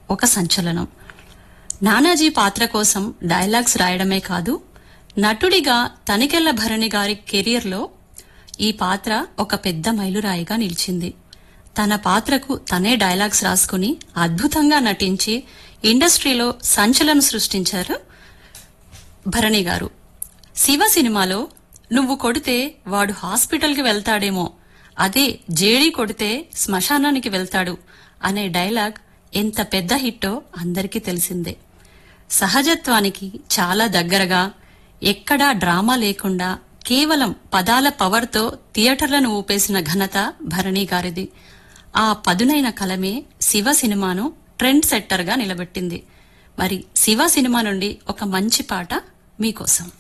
ఒక సంచలనం నానాజీ పాత్ర కోసం డైలాగ్స్ రాయడమే కాదు నటుడిగా తనికెళ్ల భరణి గారి కెరియర్లో ఈ పాత్ర ఒక పెద్ద మైలురాయిగా నిలిచింది తన పాత్రకు తనే డైలాగ్స్ రాసుకుని అద్భుతంగా నటించి ఇండస్ట్రీలో సంచలనం సృష్టించారు భరణి గారు శివ సినిమాలో నువ్వు కొడితే వాడు హాస్పిటల్కి వెళ్తాడేమో అదే జేడీ కొడితే శ్మశానానికి వెళ్తాడు అనే డైలాగ్ ఎంత పెద్ద హిట్టో అందరికీ తెలిసిందే సహజత్వానికి చాలా దగ్గరగా ఎక్కడా డ్రామా లేకుండా కేవలం పదాల పవర్తో థియేటర్లను ఊపేసిన ఘనత భరణి గారిది ఆ పదునైన కలమే శివ సినిమాను ట్రెండ్ సెట్టర్గా నిలబెట్టింది మరి శివ సినిమా నుండి ఒక మంచి పాట మీకోసం